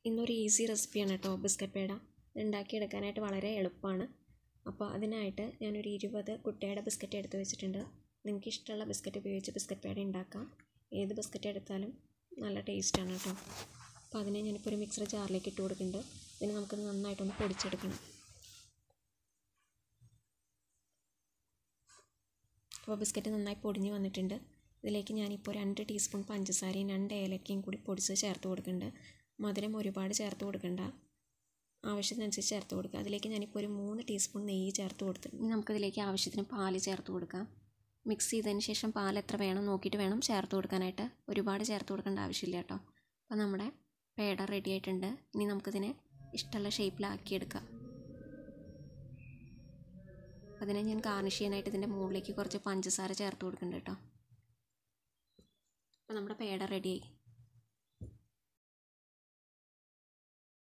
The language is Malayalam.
ഇന്നൊരു ഈസി റെസിപ്പിയാണ് കേട്ടോ ബിസ്ക്കറ്റ് പേട ഇത് ഉണ്ടാക്കിയെടുക്കാനായിട്ട് വളരെ എളുപ്പമാണ് അപ്പോൾ അതിനായിട്ട് ഞാനൊരു ഇരുപത് കുട്ടിയുടെ ബിസ്ക്കറ്റ് എടുത്ത് വെച്ചിട്ടുണ്ട് നിങ്ങൾക്ക് ഇഷ്ടമുള്ള ബിസ്ക്കറ്റ് ഉപയോഗിച്ച് ബിസ്ക്കറ്റ് പേട ഉണ്ടാക്കാം ഏത് ബിസ്ക്കറ്റ് എടുത്താലും നല്ല ടേസ്റ്റാണ് കേട്ടോ അപ്പോൾ അതിനെ ഞാനിപ്പോൾ ഒരു മിക്സർ ജാറിലേക്ക് ഇട്ട് കൊടുക്കുന്നുണ്ട് ഇതിന് നമുക്ക് നന്നായിട്ടൊന്ന് പൊടിച്ചെടുക്കണം അപ്പോൾ ബിസ്ക്കറ്റ് നന്നായി പൊടിഞ്ഞ് വന്നിട്ടുണ്ട് ഇതിലേക്ക് ഞാനിപ്പോൾ രണ്ട് ടീസ്പൂൺ പഞ്ചസാരയും രണ്ട് ഏലക്കയും കൂടി പൊടിച്ച് ചേർത്ത് കൊടുക്കുന്നുണ്ട് മധുരം ഒരുപാട് ചേർത്ത് കൊടുക്കണ്ട ആവശ്യത്തിനനുസരിച്ച് ചേർത്ത് കൊടുക്കുക അതിലേക്ക് ഞാനിപ്പോൾ ഒരു മൂന്ന് ടീസ്പൂൺ നെയ്യ് ചേർത്ത് കൊടുത്ത് ഇനി നമുക്കതിലേക്ക് ആവശ്യത്തിന് പാല് ചേർത്ത് കൊടുക്കാം മിക്സ് ചെയ്തതിന് ശേഷം പാൽ എത്ര വേണം നോക്കിയിട്ട് വേണം ചേർത്ത് കൊടുക്കാനായിട്ട് ഒരുപാട് ചേർത്ത് കൊടുക്കേണ്ട ആവശ്യമില്ല കേട്ടോ അപ്പോൾ നമ്മുടെ പേട റെഡി ആയിട്ടുണ്ട് ഇനി നമുക്കിതിനെ ഇഷ്ടമുള്ള ഷേപ്പിലാക്കിയെടുക്കാം അതിനെ ഞാൻ ഗാർണിഷ് ചെയ്യാനായിട്ട് ഇതിൻ്റെ മുകളിലേക്ക് കുറച്ച് പഞ്ചസാര ചേർത്ത് കൊടുക്കുന്നുണ്ട് കേട്ടോ അപ്പോൾ നമ്മുടെ പേട റെഡിയായി